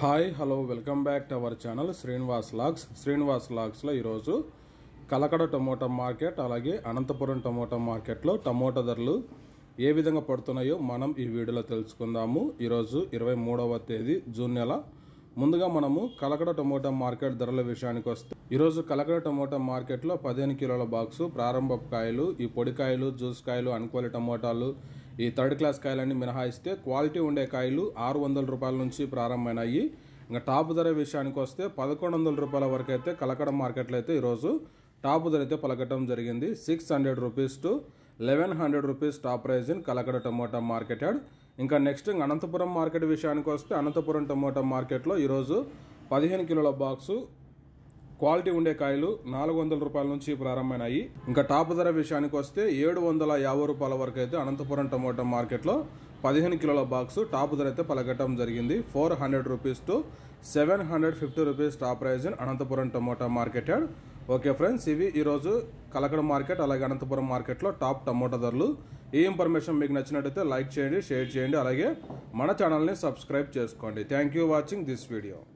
hi hello welcome back to our channel Srinivas logs Srinivas లాగ్స్లో ఈరోజు Kalakada tomato market అలాగే Anantapuram tomato మార్కెట్లో టమోటా ధరలు ఏ విధంగా పడుతున్నాయో మనం ఈ వీడియోలో తెలుసుకుందాము ఈరోజు ఇరవై మూడవ తేదీ జూన్ నెల ముందుగా మనము కలకడ టమోటా మార్కెట్ ధరల విషయానికి వస్తే ఈరోజు కలకడ టమోటా మార్కెట్లో పదిహేను కిలోల బాక్సు ప్రారంభ కాయలు ఈ పొడి కాయలు జ్యూస్ కాయలు అన్క్వాలి టమోటాలు ఈ థర్డ్ క్లాస్ కాయలన్నీ మినహాయిస్తే క్వాలిటీ ఉండే కాయలు ఆరు వందల రూపాయల నుంచి ప్రారంభమైనాయి ఇంకా టాప్ ధర విషయానికి వస్తే పదకొండు వందల రూపాయల వరకు అయితే కలకడ మార్కెట్లో అయితే ఈరోజు టాప్ ధర అయితే పలకటం జరిగింది six hundred rupees to eleven hundred rupees top price in Kalakada tomato market yard ఇంకా నెక్స్ట్ ఇంకా అనంతపురం మార్కెట్ విషయానికి వస్తే అనంతపురం టమోటా మార్కెట్లో ఈరోజు పదిహేను కిలోల బాక్సు క్వాలిటీ ఉండే కాయలు నాలుగు వందల రూపాయల నుంచి ప్రారంభమైనాయి ఇంకా టాప్ ధర విషయానికి వస్తే ఏడు వందల యాభై రూపాయల వరకు అయితే అనంతపురం టమోటా మార్కెట్లో పదిహేను కిలోల బాక్స్ టాప్ ధర అయితే పలకటం జరిగింది four hundred rupees to seven hundred fifty rupees top price in Anantapuram tomato market yard okay friends ఇవి ఈరోజు కలకడ మార్కెట్ అలాగే అనంతపురం మార్కెట్లో టాప్ టమోటా ధరలు ఈ ఇన్ఫర్మేషన్ మీకు నచ్చినట్టయితే లైక్ చేయండి షేర్ చేయండి అలాగే మన ఛానల్ని సబ్స్క్రైబ్ చేసుకోండి thank you watching this video